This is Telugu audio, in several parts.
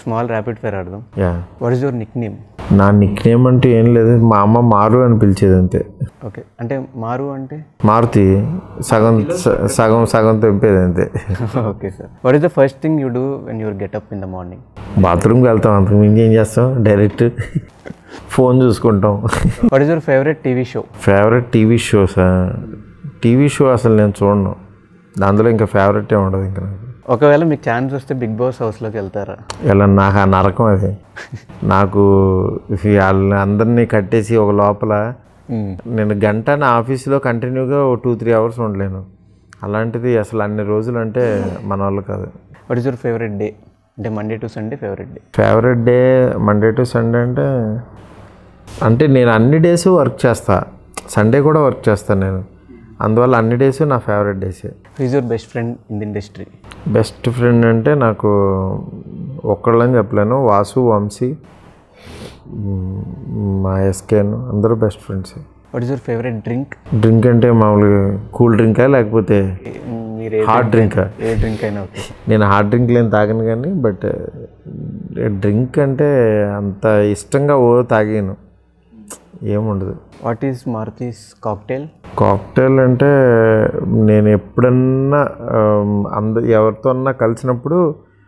స్మాల్ ర్యాపిడ్ ఫైర్ ఆడదాం yeah what is your nickname నా నిక్ నేమ్ అంటే ఏం లేదు మా అమ్మ మారు అని పిలిచేది అంతే ఓకే అంటే మారు అంటే మారుతి సగం స- సగం సగం తెంపేది అంతే okay sir what is the first thing you do when your get up in the morning బాత్రూమ్కి వెళ్తాం అంతకు మించి ఏం చేస్తాం డైరెక్ట్ ఫోన్ చూసుకుంటాం what is your favourite TV show favourite TV షోసా టీవీ షో అసలు నేను చూడను అందులో ఇంకా ఫేవరెటే ఉండదు ఇంకా నాకు ఒకవేళ మీకు ఛాన్స్ వస్తే బిగ్ బాస్ హౌస్లోకి వెళ్తారా ఇలా నాకు ఆ నరకం అది నాకు వాళ్ళని అందరినీ కట్టేసి ఒక లోపల నేను గంట నా ఆఫీస్లో కంటిన్యూగా ఓ టూ త్రీ అవర్స్ ఉండలేను అలాంటిది అసలు అన్ని రోజులు అంటే మన వాళ్ళు కాదు what is your favourite day అంటే Monday to Sunday favourite day favourite day Monday to Sunday అంటే అంటే నేను అన్ని డేస్ వర్క్ చేస్తా సండే కూడా వర్క్ చేస్తాను నేను అందువల్ల అన్ని డేస్ నా ఫేవరెట్ డేసే is your best friend in the industry best friend అంటే నాకు ఒక్కళ్ళని చెప్పలేను వాసు వంశీ మ్, మా ఎస్కేన్ అందరూ best friends what is your favourite drink drink అంటే మామూలుగా కూల్ డ్రింకా లేకపోతే మీరు ఏ హార్డ్ డ్రింకా ఏ డ్రింక్ అయినా ఓకే నేను హార్డ్ డ్రింక్ లేని తాగను కానీ బట్ డ్రింక్ అంటే అంత ఇష్టంగా ఓ తాగాను ఏముండదు what is Maruthi's cocktail cocktail అంటే నేను ఎప్పుడన్నా ఆమ్, అంద ఎవరితోన్నా కలిసినప్పుడు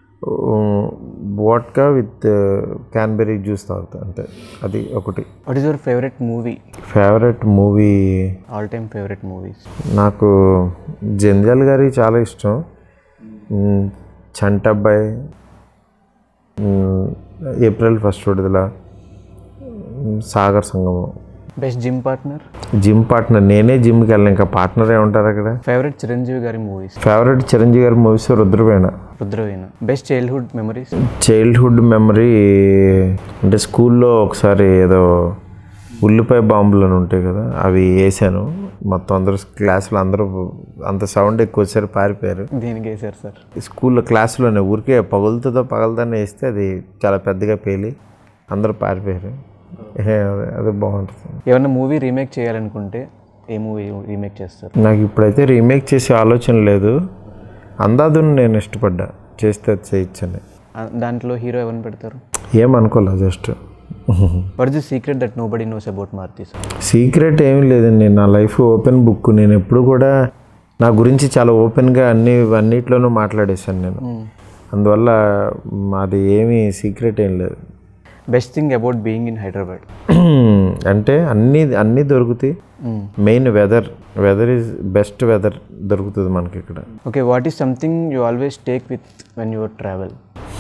వాట్కా విత్ క్యాన్బెరీ జ్యూస్ తాగుతా అంతే అది ఒకటి what is your favourite movie favourite movie all time favourite movies నాకు జంజాల్ గారి చాలా ఇష్టం మ్, చంటబ్బాయి మ్, ఏప్రిల్ ఫస్ట్ విడుదల మ్, Sagara Sangamam best gym partner gym partner నేనే జిమ్కి వెళ్ళను ఇంకా పార్ట్నర్ ఏమంటారు అక్కడ ఫేవరెట్ చిరంజీవి గారి మూవీస్ ఫేవరెట్ చిరంజీవి గారి movies Rudraveena Rudraveena best childhood memories childhood memory అంటే స్కూల్లో ఒకసారి ఏదో ఉల్లిపాయ బాంబులు అని ఉంటాయి కదా అవి వేసాను మొత్తం అందరూ క్లాసులో అందరూ అంత సౌండ్ ఎక్కువ వచ్చారు పారిపోయారు దీనికి వేసారు సార్ స్కూల్లో క్లాసులోనే ఊరికే పగులుతుందో పగలదాన్ని వేస్తే అది చాలా పెద్దగా పేలి అందరూ పారిపోయారు ఏ, అదే- అదే బాగుంటుంది ఏమన్నా మూవీ రీమేక్ చేయాలనుకుంటే ఏ మూవీ రీమేక్ చేస్తారు నాకు ఇప్పుడైతే రీమేక్ చేసే ఆలోచన లేదు అందాదును నేను ఇష్టపడ్డా చేస్తే అది చేయొచ్చని ఆ, దాంట్లో హీరో ఎవరిని పెడతారు ఏమనుకోలే just what is the secret that nobody knows about Maruthi sir secret ఏమీ లేదండి నా లైఫ్ ఓపెన్ బుక్ నేను ఎప్పుడు కూడా నా గురించి చాలా ఓపెన్గా అన్ని అన్నిట్లోనూ మాట్లాడేశాను నేను అందువల్ల మాది ఏమీ సీక్రెట్ ఏం లేదు best thing about being in Hyderabad అంటే అన్నీ అన్నీ దొరుకుతాయి main weather weather is best weather దొరుకుతుంది మనకి ఇక్కడ okay what is something you always take with when your travel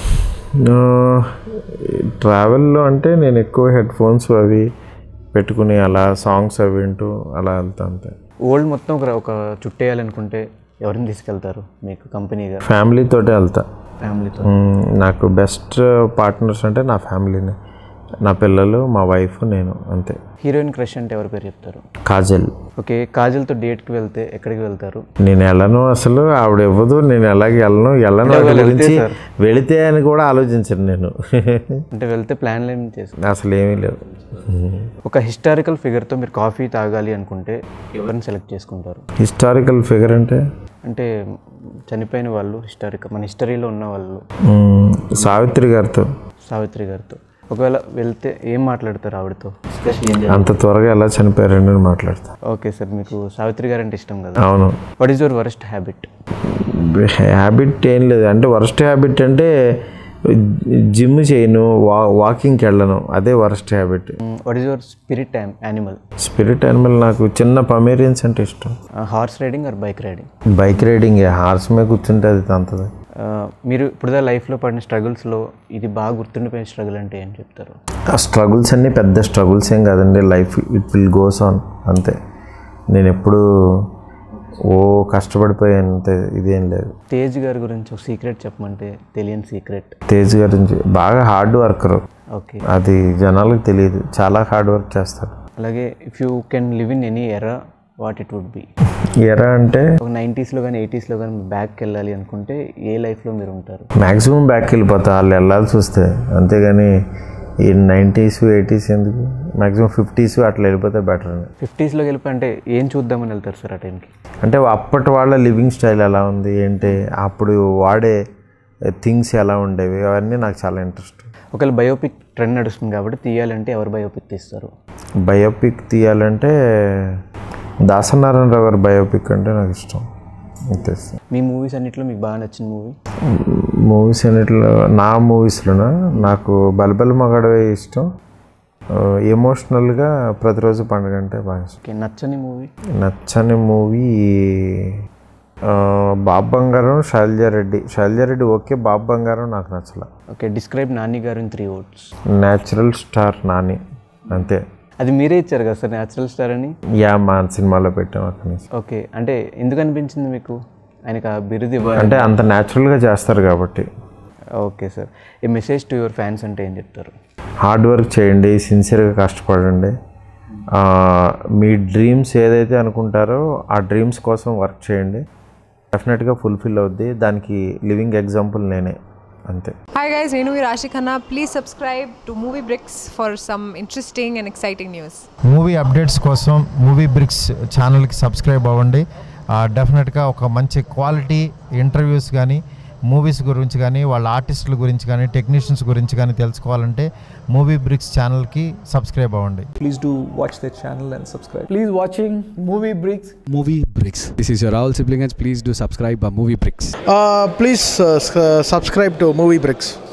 ట్రావెల్లో అంటే నేను ఎక్కువ హెడ్ ఫోన్స్ అవి పెట్టుకుని అలా సాంగ్స్ అవి వింటూ అలా వెళ్తా అంతే ఓల్డ్ మొత్తం ఒక ఒక చుట్టేయాలనుకుంటే ఎవరిని తీసుకెళ్తారు మీకు కంపెనీగా ఫ్యామిలీతోటే వెళ్తా ఫ్యామిలీతో మ్మ్, నాకు బెస్ట్ పార్ట్నర్స్ అంటే నా ఫ్యామిలీనే నా పిల్లలు మా వైఫ్ నేను అంతే హీరోయిన్ క్రష్ అంటే ఎవరి పేరు చెప్తారు కాజల్ ఓకే కాజల్తో డేట్కి వెళ్తే ఎక్కడికి వెళ్తారు నేను వెళ్ళను అసలు ఆవిడ ఇవ్వదు నేను ఎలాగ వెళ్ళను వెళ్ళను వాటి గురించి వెళితే అని కూడా ఆలోచించను నేను అంటే వెళ్తే ప్లాన్లు ఏమి చేస్తారు అసలు ఏమీ లేదు ఒక హిస్టారికల్ ఫిగర్తో మీరు కాఫీ తాగాలి అనుకుంటే ఎవరిని సెలెక్ట్ చేసుకుంటారు హిస్టారికల్ ఫిగర్ అంటే అంటే చనిపోయిన వాళ్ళు హిస్టారికల్ మన హిస్టరీలో ఉన్న వాళ్ళు మ్మ్, సావిత్రి గారితో సావిత్రి గారితో ఒకవేళ వెళ్తే ఏం మాట్లాడతారు ఆవిడతో అంత త్వరగా ఎలా చనిపోయారని నేను మాట్లాడతా ఓకే సార్ మీకు సావిత్రి గారు అంటే ఇష్టం కదా అవును what is your worst habit habit ఏం లేదు అంటే వరస్ట్ హ్యాబిట్ అంటే జిమ్ చేయను వా వాకింగ్కి వెళ్ళను అదే worst habit what is your spirit animal spirit animal నాకు చిన్న పమేరియన్స్ అంటే ఇష్టం horse riding or bike riding bike riding horse మీద కూర్చుంటే అది తంతది మీరు ఇప్పుడుదా లైఫ్లో పడిన స్ట్రగుల్స్లో ఇది బాగా గుర్తుండిపోయిన స్ట్రగుల్ అంటే ఏం చెప్తారు ఆ స్ట్రగుల్స్ అన్నీ పెద్ద స్ట్రగుల్స్ ఏం కాదండి life it will goes on అంతే నేను ఎప్పుడు ఓ కష్టపడిపోయేంత ఇదేం లేదు తేజ్ గారి గురించి ఒక సీక్రెట్ చెప్పమంటే తెలియని సీక్రెట్ తేజ్ గురించి బాగా హార్డ్ వర్కర్ ఓకే అది జనాలకు తెలియదు చాలా హార్డ్ వర్క్ చేస్తాడు అలాగే if you can live in any era what it would be era అంటే ఒక నైంటీస్లో కానీ ఎయిటీస్లో కానీ బ్యాక్కి వెళ్ళాలి అనుకుంటే ఏ లైఫ్లో మీరు ఉంటారు మ్యాక్సిమం బ్యాక్ వెళ్ళిపోతా వాళ్ళు వెళ్ళాల్సి వస్తే అంతేగాని ఈ నైంటీస్ ఎయిటీస్ ఎందుకు మ్యాక్సిమం ఫిఫ్టీస్ అట్లా వెళ్ళిపోతే బెటర్ అని ఫిఫ్టీస్లో వెళ్ళిపోయి అంటే ఏం చూద్దామని వెళ్తారు సార్ ఆ టైంకి అంటే అప్పటి వాళ్ళ లివింగ్ స్టైల్ ఎలా ఉంది ఏంటి అప్పుడు వాడే థింగ్స్ ఎలా ఉండేవి అవన్నీ నాకు చాలా ఇంట్రెస్ట్ ఒకవేళ బయోపిక్ ట్రెండ్ నడుస్తుంది కాబట్టి తీయాలంటే ఎవరు బయోపిక్ తీస్తారు బయోపిక్ తీయాలంటే దాసనారాయణరావు గారి బయోపిక్ అంటే నాకు ఇష్టం అంతే మీ మూవీస్ అన్నిట్లో మీకు బాగా నచ్చిన మూవీ మూవీస్ అన్నిట్లో నా మూవీస్లోనా నాకు బలబల మగడవే ఇష్టం ఎమోషనల్గా ప్రతిరోజు పండుగ అంటే బాగా ఇష్టం ఓకే నచ్చని మూవీ నచ్చని మూవీ బాబు బంగారం శైలజారెడ్డి శైలజారెడ్డి ఓకే బాబు బంగారం నాకు నచ్చల ఓకే డిస్క్రైబ్ నాని గారు in three words natural star Nani అంతే అది మీరే ఇచ్చారు కదా సార్ న్యాచురల్ స్టార్ అని యా మా సినిమాలో పెట్టాం అక్కడి నుంచి ఓకే అంటే ఎందుకు అనిపించింది మీకు ఆయనకు ఆ బిరుదు ఇవ్వాలి అంటే అంత న్యాచురల్గా చేస్తారు కాబట్టి ఓకే సార్ ఈ మెసేజ్ టు యువర్ ఫ్యాన్స్ అంటే ఏం చెప్తారు హార్డ్ వర్క్ చేయండి సిన్సియర్గా కష్టపడండి ఆ, మీ డ్రీమ్స్ ఏదైతే అనుకుంటారో ఆ డ్రీమ్స్ కోసం వర్క్ చేయండి డెఫినెట్గా ఫుల్ఫిల్ అవుద్ది దానికి లివింగ్ ఎగ్జాంపుల్ నేనే అంతే Hi guys, Renu Rashi Khanna. Please subscribe to Movie Bricks for some interesting and exciting news. Movie updates కోసం మూవీ బ్రిక్స్ ఛానల్కి సబ్స్క్రైబ్ అవ్వండి డెఫినెట్గా ఒక మంచి క్వాలిటీ ఇంటర్వ్యూస్ కానీ మూవీస్ గురించి కానీ వాళ్ళ ఆర్టిస్టుల గురించి కానీ టెక్నీషియన్స్ గురించి కానీ తెలుసుకోవాలంటే మూవీ బ్రిక్స్ ఛానల్కి సబ్స్క్రైబ్ అవ్వండి please do watch their channel and subscribe. Please watching Movie Bricks. Movie Bricks. This is your Rahul Siblingans. Please do subscribe uh, Movie Bricks. Uh, please uh, s- uh, subscribe to Movie Bricks.